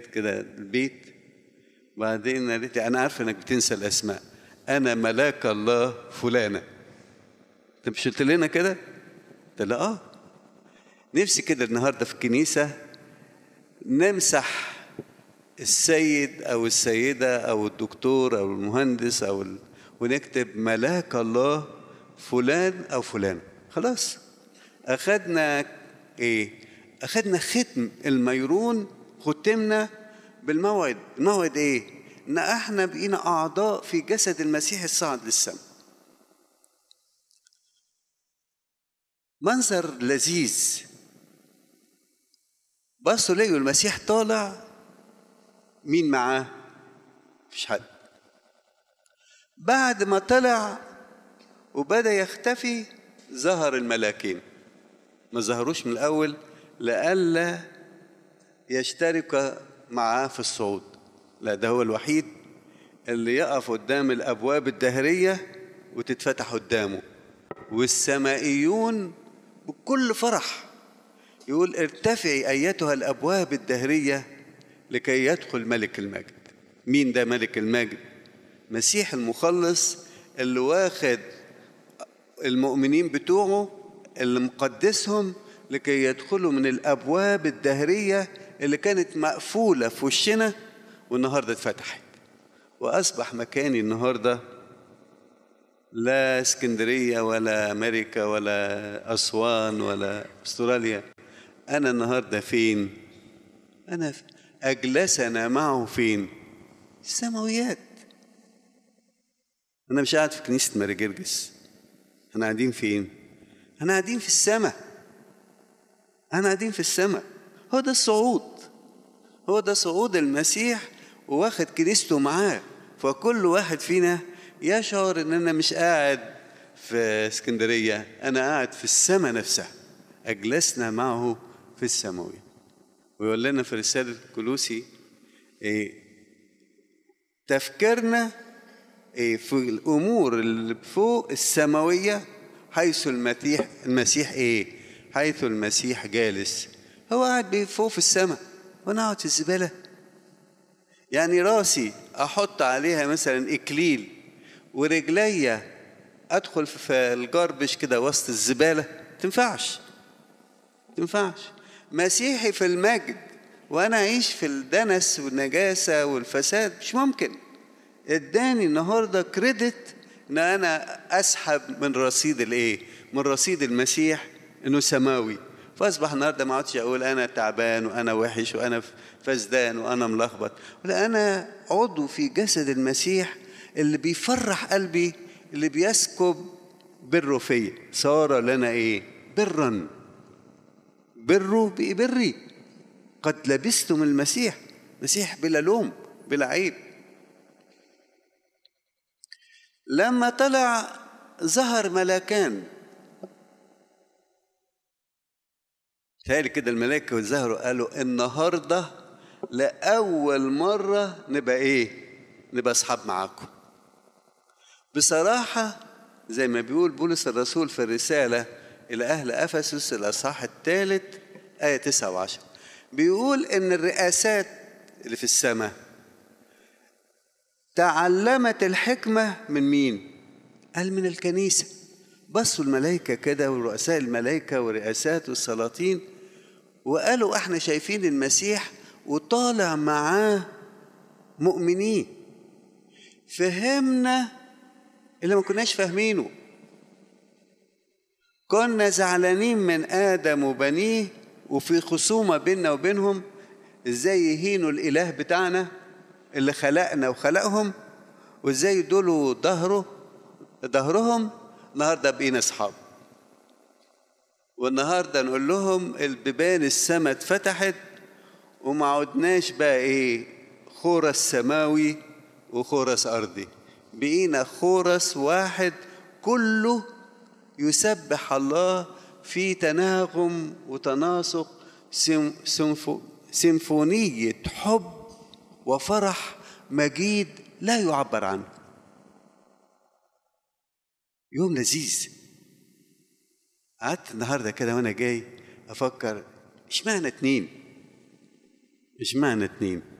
كده البيت وبعدين قالت لي انا عارفه انك بتنسى الاسماء انا ملاك الله فلانه انت مش قلت لنا كده قلت لها اه نفسي كده النهارده في الكنيسه نمسح السيد او السيده او الدكتور او المهندس او ال... ونكتب ملاك الله فلان او فلان خلاص اخدنا ايه اخدنا ختم الميرون ختمنا بالموعد الموعد ايه ان احنا بقينا اعضاء في جسد المسيح الصاعد للسماء منظر لذيذ بصوا لقوا المسيح طالع مين معاه مفيش حد بعد ما طلع وبدا يختفي ظهر الملاكين ما ظهروش من الاول لئلا يشترك معاه في الصعود لا ده هو الوحيد اللي يقف قدام الابواب الدهريه وتتفتح قدامه والسمائيون بكل فرح يقول ارتفعي ايتها الابواب الدهريه لكي يدخل ملك المجد مين ده ملك المجد مسيح المخلص اللي واخد المؤمنين بتوعه اللي مقدسهم لكي يدخلوا من الابواب الدهريه اللي كانت مقفوله في وشنا والنهارده اتفتحت واصبح مكاني النهارده لا اسكندريه ولا امريكا ولا اسوان ولا استراليا انا النهارده فين انا في اجلسنا معه فين السماويات انا مش قاعد في كنيسه ماري جرجس احنا قاعدين فين احنا قاعدين في السماء احنا قاعدين في السماء هو ده الصعود هو ده صعود المسيح واخد كنيسته معاه فكل واحد فينا يشعر ان انا مش قاعد في اسكندريه انا قاعد في السماء نفسها اجلسنا معه في السماويه ويقول لنا في رساله كلوسي إيه تفكيرنا إيه في الامور اللي فوق السماويه حيث المسيح المسيح ايه حيث المسيح جالس هو قاعد فوق في السماء وانا اقعد في الزباله يعني راسي احط عليها مثلا اكليل ورجليا ادخل في الجربش كده وسط الزباله تنفعش تنفعش مسيحي في المجد وانا اعيش في الدنس والنجاسه والفساد مش ممكن اداني النهارده كريدت ان انا اسحب من رصيد الايه من رصيد المسيح انه سماوي فاصبح النهارده ما عادش اقول انا تعبان وانا وحش وانا فسدان وانا ملخبط لا انا عضو في جسد المسيح اللي بيفرح قلبي اللي بيسكب بره فيا صار لنا ايه برا بره بقي بري قد لبستم المسيح مسيح بلا لوم بلا عيب لما طلع ظهر ملاكان تهيألي كده الملائكة ظهروا قالوا النهاردة لأول مرة نبقى إيه؟ نبقى أصحاب معاكم. بصراحة زي ما بيقول بولس الرسول في الرسالة إلى أهل أفسس الأصحاح الثالث آية 9 و10 بيقول إن الرئاسات اللي في السماء تعلمت الحكمة من مين؟ قال من الكنيسة بصوا الملائكة كده ورؤساء الملائكة ورئاسات والسلاطين وقالوا احنا شايفين المسيح وطالع معاه مؤمنين فهمنا اللي ما كناش فاهمينه كنا زعلانين من آدم وبنيه وفي خصومة بيننا وبينهم ازاي يهينوا الإله بتاعنا اللي خلقنا وخلقهم وازاي يدولوا ظهره ظهرهم النهارده بقينا اصحاب والنهارده نقول لهم البيبان السماء اتفتحت وما عدناش بقى ايه خورس سماوي وخورس ارضي بقينا خورس واحد كله يسبح الله في تناغم وتناسق سيمفونية حب وفرح مجيد لا يعبر عنه يوم لذيذ قعدت النهارده كده وانا جاي افكر اشمعنى اتنين اشمعنى اتنين